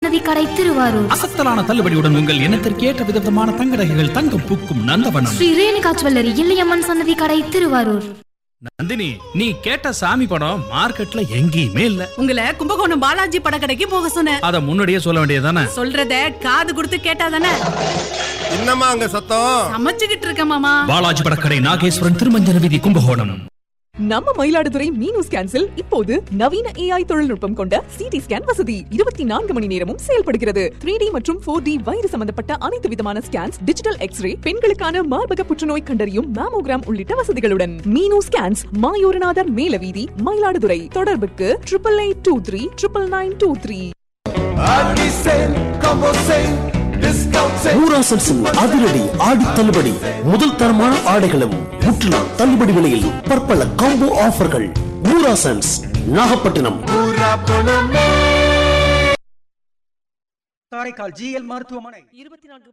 சன்னதி கடை திருவாரூர் அசத்தலான தள்ளுபடியுடன் உங்கள் எண்ணத்திற்கு ஏற்ற விதவிதமான தங்க நகைகள் தங்கம் பூக்கும் நந்தவனம் ஸ்ரீ ரேணுகா ஜுவல்லரி இல்லையம்மன் சன்னதி கடை திருவாரூர் நந்தினி நீ கேட்ட சாமி படம் மார்க்கெட்ல எங்கேயுமே இல்ல உங்களை கும்பகோணம் பாலாஜி படக்கடைக்கு போக சொன்னேன் அத முன்னாடியே சொல்ல வேண்டியதானே சொல்றத காது கொடுத்து கேட்டாதானே என்னம்மா அங்க சத்தம் சமைச்சுக்கிட்டு இருக்க மாமா பாலாஜி படக்கடை நாகேஸ்வரன் திருமஞ்சன வீதி கும்பகோணம் நம்ம மயிலாடுதுறை மீனு ஸ்கேன்ஸில் இப்போது நவீன ஏஐ தொழில்நுட்பம் கொண்ட சிடி ஸ்கேன் வசதி இருபத்தி நான்கு மணி நேரமும் செயல்படுகிறது த்ரீ டி மற்றும் ஃபோர் டி வயிறு சம்பந்தப்பட்ட அனைத்து விதமான ஸ்கேன்ஸ் டிஜிட்டல் எக்ஸ்ரே பெண்களுக்கான மார்பக புற்றுநோய் கண்டறியும் மேமோகிராம் உள்ளிட்ட வசதிகளுடன் மீனு ஸ்கேன்ஸ் மாயூரநாதர் மேலவீதி மயிலாடுதுறை தொடர்புக்கு triple eight two three triple nine two three ஊராசன்ஸின் அதிரடி ஆடி தள்ளுபடி முதல் தரமான ஆடைகளும் முற்றிலும் தள்ளுபடி விலையில் பற்பல காம்போ ஆஃபர்கள் ஊராசன்ஸ் நாகப்பட்டினம் காரைக்கால் ஜிஎல் மருத்துவமனை இருபத்தி நான்கு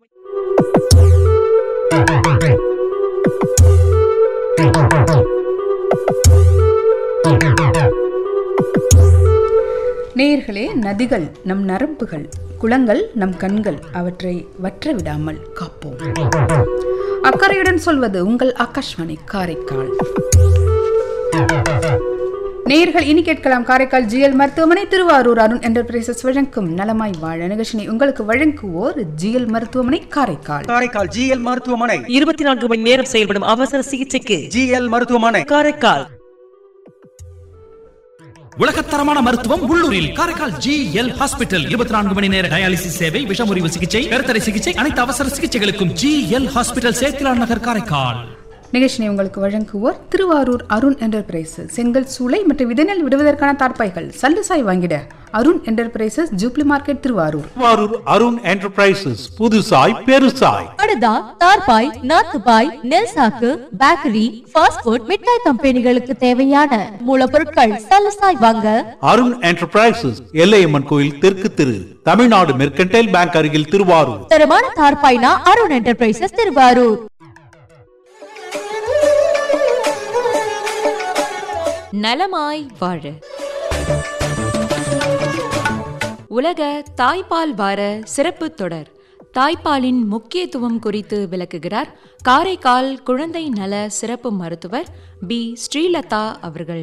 நேயர்களே நதிகள் நம் நரம்புகள் குளங்கள் நம் கண்கள் அவற்றை வற்ற விடாமல் காப்போம் அக்கறையுடன் சொல்வது உங்கள் ஆகாஷ்வாணி காரைக்கால் நேயர்கள் இனி கேட்கலாம் காரைக்கால் ஜிஎல் மருத்துவமனை திருவாரூர் அருண் என்டர்பிரைசஸ் வழங்கும் நலமாய் வாழ நிகழ்ச்சினை உங்களுக்கு வழங்குவோர் ஜிஎல் மருத்துவமனை காரைக்கால் காரைக்கால் ஜிஎல் மருத்துவமனை இருபத்தி நான்கு மணி நேரம் செயல்படும் அவசர சிகிச்சைக்கு ஜிஎல் மருத்துவமனை காரைக்கால் உலகத்தரமான மருத்துவம் உள்ளூரில் காரைக்கால் ஜி எல் ஹாஸ்பிட்டல் இருபத்தி நான்கு மணி நேர டயாலிசிஸ் சேவை விஷமுறிவு சிகிச்சை கருத்தடை சிகிச்சை அனைத்து அவசர சிகிச்சைகளுக்கும் G L hospital Sethilan Nagar Karaikal நிகழ்ச்சினை உங்களுக்கு வழங்குவோர் திருவாரூர் அருண் என்டர்பிரைசஸ் செங்கல் சூளை மற்றும் விதைநெல் விடுவதற்கான தார்ப்பாய்கள் சல்லுசாய் வாங்கிட Arun enterprises jubilee market Thiruvarur Thiruvarur Arun enterprises புதுசாய் பெருசாய் படுதா தார்பாய் நாத்துபாய் நெல் சாக்கு பேக்கரி ஃபாஸ்ட் ஃபுட் மிட்டாய் கம்பெனிகளுக்கு தேவையான மூலப்பொருட்கள் சலசாய் வாங்க அருண் என்டர்பிரைசஸ் எல்லையம்மன் கோயில் தெற்கு திரு தமிழ்நாடு மெர்கன்டைல் பேங்க் அருகில் திருவாரூர் தரமான தார்பாய்னா அருண் என்டர்பிரைசஸ் திருவாரூர் நலமாய் வாழ உலக தாய்ப்பால் வார சிறப்பு தொடர் தாய்ப்பாலின் முக்கியத்துவம் குறித்து விளக்குகிறார் காரைக்கால் குழந்தை நல சிறப்பு மருத்துவர் பி ஸ்ரீலதா அவர்கள்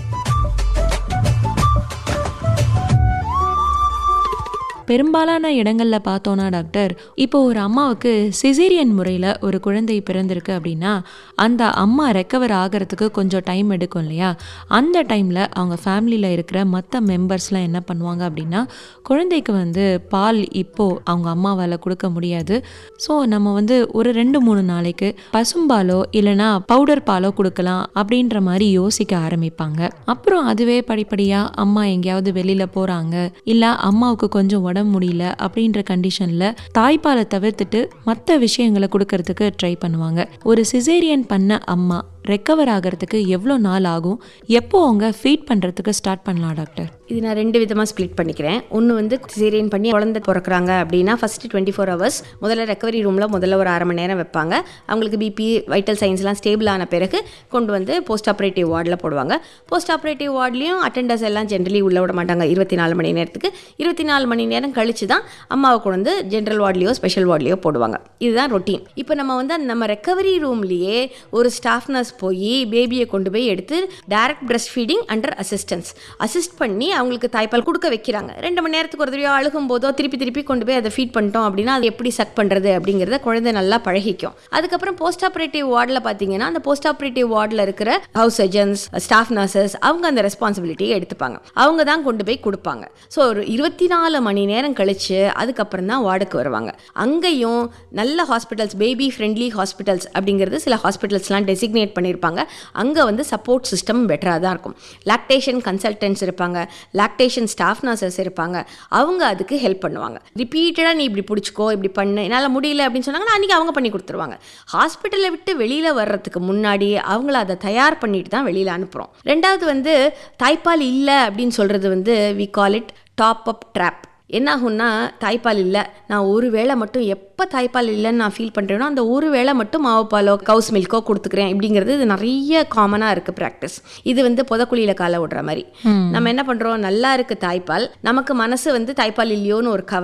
பெரும்பாலான இடங்களில் பார்த்தோன்னா டாக்டர் இப்போ ஒரு அம்மாவுக்கு சிசேரியன் முறையில் ஒரு குழந்தை பிறந்திருக்கு அப்படின்னா அந்த அம்மா ரெக்கவர் ஆகிறதுக்கு கொஞ்சம் டைம் எடுக்கும் இல்லையா அந்த டைமில் அவங்க ஃபேமிலியில் இருக்கிற மற்ற மெம்பர்ஸ்லாம் என்ன பண்ணுவாங்க அப்படின்னா குழந்தைக்கு வந்து பால் இப்போது அவங்க அம்மாவால் கொடுக்க முடியாது ஸோ நம்ம வந்து ஒரு ரெண்டு மூணு நாளைக்கு பசும்பாலோ இல்லைனா பவுடர் பாலோ கொடுக்கலாம் அப்படின்ற மாதிரி யோசிக்க ஆரம்பிப்பாங்க அப்புறம் அதுவே படிப்படியாக அம்மா எங்கேயாவது வெளியில் போகிறாங்க இல்லை அம்மாவுக்கு கொஞ்சம் உடம்பு முடியல அப்படின்ற கண்டிஷனில் தாய்ப்பாலை தவிர்த்துட்டு மற்ற விஷயங்களை கொடுக்கறதுக்கு ட்ரை பண்ணுவாங்க ஒரு சிசேரியன் பண்ண அம்மா ரெக்கவர் ஆகிறதுக்கு எவ்வளோ நாள் ஆகும் எப்போ அவங்க ஃபீட் பண்ணுறதுக்கு ஸ்டார்ட் பண்ணலாம் டாக்டர் இது நான் ரெண்டு விதமாக ஸ்ப்ளிட் பண்ணிக்கிறேன் ஒன்று வந்து சிசேரியன் பண்ணி குழந்தை பிறக்கிறாங்க அப்படின்னா ஃபஸ்ட்டு டுவெண்ட்டி ஃபோர் ஹவர்ஸ் முதல்ல ரெக்கவரி ரூமில் முதல்ல ஒரு அரை மணி நேரம் வைப்பாங்க அவங்களுக்கு பிபி வைட்டல் சயின்ஸ்லாம் ஸ்டேபிள் ஆன பிறகு கொண்டு வந்து போஸ்ட் ஆப்ரேட்டிவ் வார்டில் போடுவாங்க போஸ்ட் ஆப்ரேட்டிவ் வார்ட்லேயும் அட்டெண்டர்ஸ் எல்லாம் ஜென்ரலி உள்ளே விட மாட்டாங்க இருபத்தி நாலு மணி நேரத்துக்கு இருபத்தி நாலு மணி நேரம் கழிச்சு தான் அம்மாவை கொண்டு வந்து ஜென்ரல் வார்ட்லேயோ ஸ்பெஷல் வார்ட்லேயோ போடுவாங்க இதுதான் ரொட்டீன் இப்போ நம்ம வந்து நம்ம ரெக்கவரி ரூம்லேயே ஒரு ஸ்டாஃப் நர்ஸ் போய் பேபியை கொண்டு போய் எடுத்து direct breast feeding under assistance assist பண்ணி அவங்களுக்கு தாய்ப்பால் கொடுக்க வைக்கிறாங்க ரெண்டு மணி நேரத்துக்கு ஒரு தடவையோ அழுகும் போதோ திருப்பி திருப்பி கொண்டு போய் அதை ஃபீட் பண்ணிட்டோம் அப்படின்னா அது எப்படி சக் பண்ணுறது அப்படிங்கிறத குழந்தை நல்லா பழகிக்கும் அதுக்கப்புறம் போஸ்ட் ஆப்ரேட்டிவ் வார்டில் பார்த்தீங்கன்னா அந்த போஸ்ட் ஆப்ரேட்டிவ் வார்டில் இருக்கிற ஹவுஸ் சர்ஜன்ஸ் ஸ்டாஃப் நர்சஸ் அவங்க அந்த ரெஸ்பான்சிபிலிட்டியை எடுத்துப்பாங்க அவங்க தான் கொண்டு போய் கொடுப்பாங்க ஸோ ஒரு இருபத்தி நாலு மணி நேரம் கழிச்சு அதுக்கப்புறம் தான் வார்டுக்கு வருவாங்க அங்கேயும் நல்ல ஹாஸ்பிட்டல்ஸ் பேபி ஃப்ரெண்ட்லி ஹாஸ்பிட்டல்ஸ் அப்படிங்கிறது சில ஹாஸ்பிட்டல்ஸ்லாம் டெசிக்னேட் பண்ணியிருப்பாங்க அங்கே வந்து சப்போர்ட் சிஸ்டம் பெட்டராக தான் இருக்கும் லாக்டேஷன் கன்சல்டன்ட்ஸ் இருப்பாங்க லாக்டேஷன் ஸ்டாஃப் நர்சஸ் இருப்பாங்க அவங்க அதுக்கு ஹெல்ப் பண்ணுவாங்க ரிப்பீட்டடாக நீ இப்படி பிடிச்சிக்கோ இப்படி பண்ணு என்னால் முடியல அப்படின்னு சொன்னாங்கன்னா அன்றைக்கி அவங்க பண்ணி கொடுத்துருவாங்க ஹாஸ்பிட்டலை விட்டு வெளியில் வர்றதுக்கு முன்னாடி அவங்கள அதை தயார் பண்ணிட்டு தான் வெளியில் அனுப்புகிறோம் ரெண்டாவது வந்து தாய்ப்பால் இல்லை அப்படின்னு சொல்கிறது வந்து we call it top up drop என்ன ஆகும்னா தாய்ப்பால் இல்லை நான் ஒரு வேளை மட்டும் எப்போ தாய்ப்பால் இல்லைன்னு நான் ஃபீல் பண்ணுறேனோ அந்த ஒரு வேளை மட்டும் மாவு பாலோ கவுஸ் மில்க்கோ கொடுத்துக்கிறேன் இப்படிங்கிறது இது நிறைய காமனாக இருக்குது ப்ராக்டிஸ் இது வந்து புதக்குழியில் காலை விடுற மாதிரி நம்ம என்ன பண்ணுறோம் நல்லா இருக்குது தாய்ப்பால் நமக்கு மனசு வந்து தாய்ப்பால் இல்லையோன்னு ஒரு கவலை